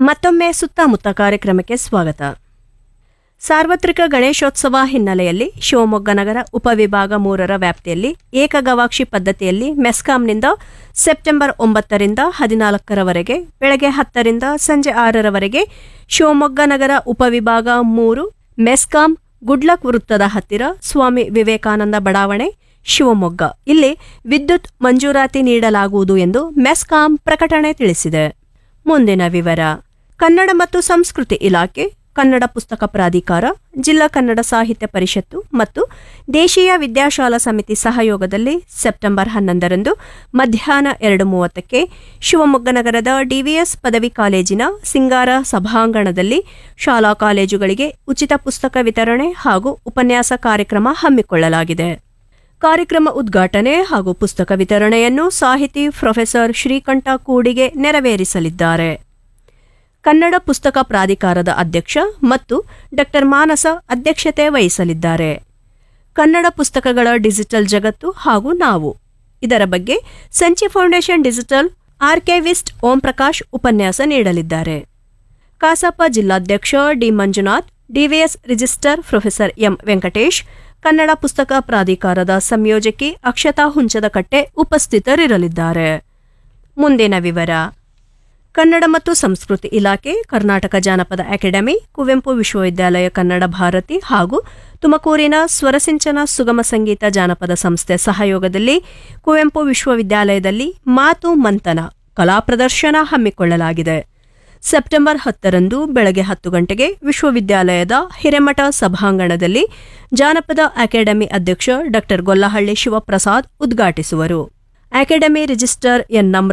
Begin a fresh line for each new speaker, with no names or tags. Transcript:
ಮತ್ತೊಮ್ಮೆ ಸುತ್ತಮುತ್ತ ಕಾರ್ಯಕ್ರಮಕ್ಕೆ ಸ್ವಾಗತ ಸಾರ್ವತ್ರಿಕ ಗಣೇಶೋತ್ಸವ ಹಿನ್ನೆಲೆಯಲ್ಲಿ ಶಿವಮೊಗ್ಗ ನಗರ ಉಪವಿಭಾಗ ಮೂರರ ವ್ಯಾಪ್ತಿಯಲ್ಲಿ ಏಕಗವಾಕ್ಷಿ ಪದ್ಧತಿಯಲ್ಲಿ ಮೆಸ್ಕಾಂನಿಂದ ಸೆಪ್ಟೆಂಬರ್ ಒಂಬತ್ತರಿಂದ ಹದಿನಾಲ್ಕರವರೆಗೆ ಬೆಳಗ್ಗೆ ಹತ್ತರಿಂದ ಸಂಜೆ ಆರರವರೆಗೆ ಶಿವಮೊಗ್ಗ ನಗರ ಉಪವಿಭಾಗ ಮೂರು ಮೆಸ್ಕಾಂ ಗುಡ್ಲಕ್ ವೃತ್ತದ ಹತ್ತಿರ ಸ್ವಾಮಿ ವಿವೇಕಾನಂದ ಬಡಾವಣೆ ಶಿವಮೊಗ್ಗ ಇಲ್ಲಿ ವಿದ್ಯುತ್ ಮಂಜೂರಾತಿ ನೀಡಲಾಗುವುದು ಎಂದು ಮೆಸ್ಕಾಂ ಪ್ರಕಟಣೆ ತಿಳಿಸಿದೆ ಮುಂದಿನ ವಿವರ ಕನ್ನಡ ಮತ್ತು ಸಂಸ್ಕೃತಿ ಇಲಾಖೆ ಕನ್ನಡ ಪುಸ್ತಕ ಪ್ರಾಧಿಕಾರ ಜಿಲ್ಲಾ ಕನ್ನಡ ಸಾಹಿತ್ಯ ಪರಿಷತ್ತು ಮತ್ತು ದೇಶೀಯ ವಿದ್ಯಾಶಾಲಾ ಸಮಿತಿ ಸಹಯೋಗದಲ್ಲಿ ಸೆಪ್ಟೆಂಬರ್ ಹನ್ನೊಂದರಂದು ಮಧ್ಯಾಹ್ನ ಎರಡು ಮೂವತ್ತಕ್ಕೆ ಶಿವಮೊಗ್ಗ ನಗರದ ಡಿವಿಎಸ್ ಪದವಿ ಕಾಲೇಜಿನ ಸಿಂಗಾರ ಸಭಾಂಗಣದಲ್ಲಿ ಶಾಲಾ ಕಾಲೇಜುಗಳಿಗೆ ಉಚಿತ ಪುಸ್ತಕ ವಿತರಣೆ ಹಾಗೂ ಉಪನ್ಯಾಸ ಕಾರ್ಯಕ್ರಮ ಹಮ್ಮಿಕೊಳ್ಳಲಾಗಿದೆ ಕಾರ್ಯಕ್ರಮ ಉದ್ಘಾಟನೆ ಹಾಗೂ ಪುಸ್ತಕ ವಿತರಣೆಯನ್ನು ಸಾಹಿತಿ ಪ್ರೊಫೆಸರ್ ಶ್ರೀಕಂಠ ಕೂಡಿಗೆ ನೆರವೇರಿಸಲಿದ್ದಾರೆ ಕನ್ನಡ ಪುಸ್ತಕ ಪ್ರಾಧಿಕಾರದ ಅಧ್ಯಕ್ಷ ಮತ್ತು ಡಾಕ್ಟರ್ ಮಾನಸ ಅಧ್ಯಕ್ಷತೆ ವಹಿಸಲಿದ್ದಾರೆ ಕನ್ನಡ ಪುಸ್ತಕಗಳ ಡಿಜಿಟಲ್ ಜಗತ್ತು ಹಾಗೂ ನಾವು ಇದರ ಬಗ್ಗೆ Sanchi foundation digital archivist Om Prakash ಉಪನ್ಯಾಸ ನೀಡಲಿದ್ದಾರೆ ಕಸಾಪ ಜಿಲ್ಲಾಧ್ಯಕ್ಷ D Manjunath DVS register professor M Venkatesh Kannada ಪುಸ್ತಕ ಪ್ರಾಧಿಕಾರದ ಸಂಯೋಜಕಿ ಅಕ್ಷತಾ ಹುಂಚದಕಟ್ಟೆ ಉಪಸ್ಥಿತರಿರಲಿದ್ದಾರೆ ಮುಂದಿನ ವಿವರ ಕನ್ನಡ ಮತ್ತು ಸಂಸ್ಕೃತಿ ಇಲಾಖೆ ಕರ್ನಾಟಕ ಜಾನಪದ ಅಕಾಡೆಮಿ ಕುವೆಂಪು ವಿಶ್ವವಿದ್ಯಾಲಯ ಕನ್ನಡ ಭಾರತಿ ಹಾಗೂ ತುಮಕೂರಿನ ಸ್ವರಸಿಂಚನ ಸುಗಮ ಸಂಗೀತ ಜಾನಪದ ಸಂಸ್ಥೆ ಸಹಯೋಗದಲ್ಲಿ ಕುವೆಂಪು ವಿಶ್ವವಿದ್ಯಾಲಯದಲ್ಲಿ ಮಾತು ಮಂಥನ ಕಲಾ ಪ್ರದರ್ಶನ ಹಮ್ಮಿಕೊಳ್ಳಲಾಗಿದೆ ಸೆಪ್ಟೆಂಬರ್ ಹತ್ತರಂದು ಬೆಳಗ್ಗೆ ಹತ್ತು ಗಂಟೆಗೆ ವಿಶ್ವವಿದ್ಯಾಲಯದ ಹಿರೇಮಠ ಸಭಾಂಗಣದಲ್ಲಿ ಜಾನಪದ ಅಕಾಡೆಮಿ ಅಧ್ಯಕ್ಷ ಡಾ ಗೊಲ್ಲಹಳ್ಳಿ ಶಿವಪ್ರಸಾದ್ ಉದ್ಘಾಟಿಸುವರು ಅಕಾಡೆಮಿ ರಿಜಿಸ್ಟರ್ ಎನ್ ನಮ್ರ